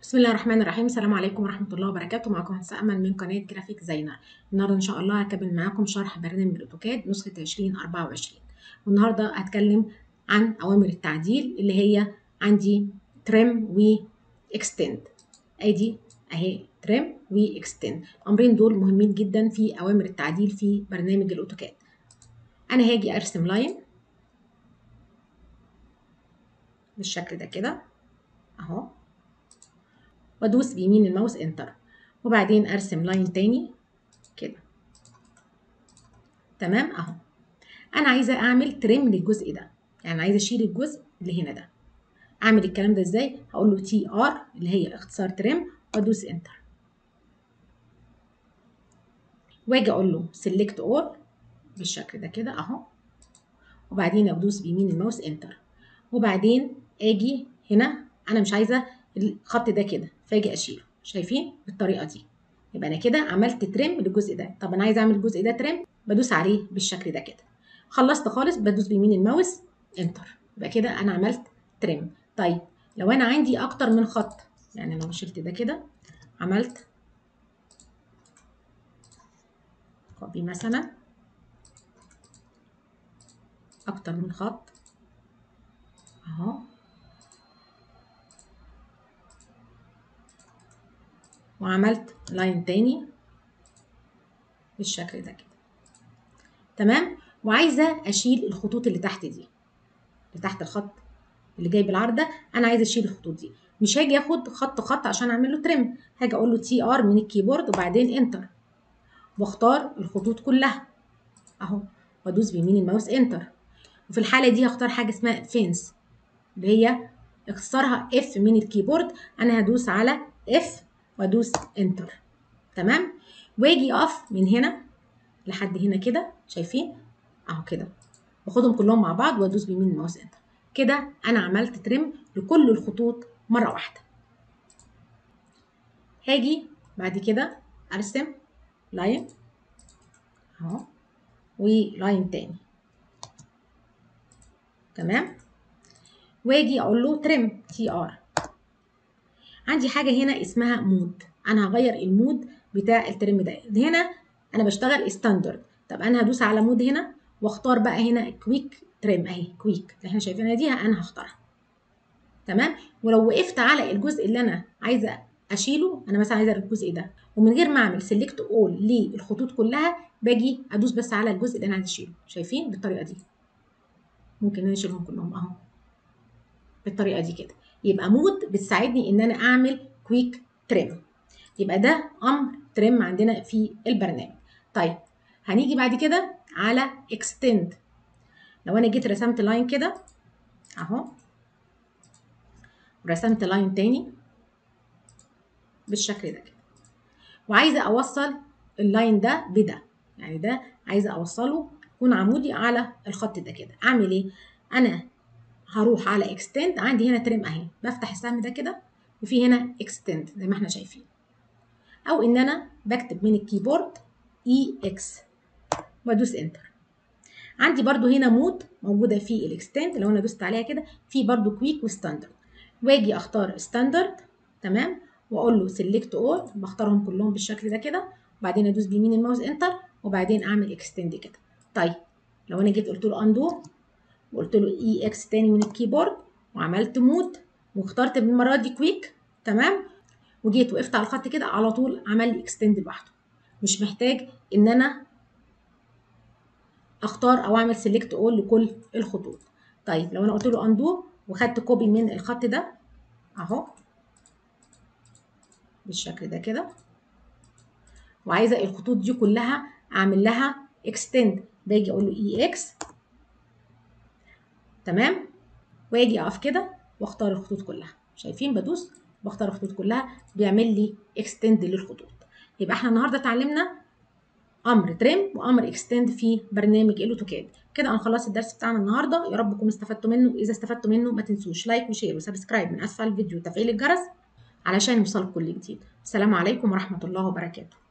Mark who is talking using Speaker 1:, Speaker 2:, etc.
Speaker 1: بسم الله الرحمن الرحيم السلام عليكم ورحمة الله وبركاته معكم هندسة أمل من قناة جرافيك زينر النهاردة إن شاء الله هكمل معاكم شرح برنامج الأوتوكاد نسخة 2024 والنهاردة هتكلم عن أوامر التعديل اللي هي عندي تريم و اكستند ادي اهي تريم واكستند الامرين دول مهمين جدا في اوامر التعديل في برنامج الاوتوكاد انا هاجي ارسم لاين بالشكل ده كده اهو وادوس بيمين الماوس انتر وبعدين ارسم لاين تاني كده تمام اهو انا عايزه اعمل تريم للجزء ده يعني عايزه اشيل الجزء اللي هنا ده اعمل الكلام ده ازاي هقول له تي ار اللي هي اختصار تريم وادوس انتر واجي اقول له سيلكت اول بالشكل ده كده اهو وبعدين ادوس بيمين الماوس انتر وبعدين اجي هنا انا مش عايزه الخط ده كده فاجي اشيله شايفين بالطريقه دي يبقى انا كده عملت تريم للجزء ده طب انا عايزه اعمل الجزء ده تريم بدوس عليه بالشكل ده كده خلصت خالص بدوس بيمين الماوس انتر يبقى كده انا عملت تريم طيب لو انا عندي اكتر من خط يعني لو شلت ده كده عملت كوبي مثلا اكتر من خط اهو وعملت لاين تاني بالشكل ده كده تمام وعايزه اشيل الخطوط اللي تحت دي اللي تحت الخط اللي جاي بالعرض ده انا عايزه اشيل الخطوط دي مش هاجي اخد خط خط عشان اعمل له تريم هاجي اقول له تي ار من الكيبورد وبعدين انتر واختار الخطوط كلها اهو وادوس بيمين الماوس انتر وفي الحاله دي هختار حاجه اسمها فينس اللي هي اختصارها اف من الكيبورد انا هدوس على اف وادوس انتر تمام واجي اقف من هنا لحد هنا كده شايفين اهو كده باخدهم كلهم مع بعض وادوس بيمين الماوس انتر كده انا عملت تريم لكل الخطوط مره واحده هاجي بعد كده ارسم لاين اهو ولاين تاني تمام واجي اقول له تريم تي ار عندي حاجه هنا اسمها مود انا هغير المود بتاع الترم ده هنا انا بشتغل ستاندرد طب انا هدوس على مود هنا واختار بقى هنا كويك تريم اهي كويك اللي احنا شايفينها دي انا هختارها تمام ولو وقفت على الجزء اللي انا عايزه اشيله انا مثلا عايزه الجزء ده ومن غير ما اعمل سيلكت اول للخطوط كلها باجي ادوس بس على الجزء اللي انا عايزه اشيله شايفين بالطريقه دي ممكن انا اشيلهم كلهم اهو بالطريقه دي كده يبقى مود بتساعدني ان انا اعمل كويك تريم يبقى ده امر تريم عندنا في البرنامج طيب هنيجي بعد كده على اكستند لو انا جيت رسمت لاين كده اهو ورسمت لاين تاني بالشكل ده كده وعايزه اوصل اللاين ده بده يعني ده عايزه اوصله يكون عمودي على الخط ده كده اعمل ايه انا هروح على اكستند عندي هنا تريم اهي بفتح السهم ده كده وفي هنا اكستند زي ما احنا شايفين او ان انا بكتب من الكيبورد اي اكس وادوس انتر عندي برضو هنا مود موجوده في الاكستند لو انا دوست عليها كده في برضو كويك وستاندرد واجي اختار ستاندرد تمام واقول له سيلكت اول بختارهم كلهم بالشكل ده كده وبعدين ادوس بيمين الماوس انتر وبعدين اعمل اكستند كده طيب لو انا جيت قلت له اندو وقلت له اي اكس تاني من الكيبورد وعملت مود واخترت بالمره دي كويك تمام وجيت وقفت على الخط كده على طول عمل لي اكستند لوحده مش محتاج ان انا اختار او اعمل سيلكت اول لكل الخطوط طيب لو انا قلت له اندو وخدت كوبي من الخط ده اهو بالشكل ده كده وعايزه الخطوط دي كلها اعمل لها اكستند باجي اقول له اي اكس تمام واجي اقف كده واختار الخطوط كلها شايفين بدوس واختار الخطوط كلها بيعمل لي اكستند للخطوط يبقى احنا النهارده اتعلمنا امر تريم وامر اكستند في برنامج الاوتوكاد كده انا خلصت الدرس بتاعنا النهارده يا رب تكونوا استفدتوا منه اذا استفدتوا منه ما تنسوش لايك وشير وسبسكرايب من اسفل الفيديو وتفعيل الجرس علشان يوصلك كل جديد السلام عليكم ورحمه الله وبركاته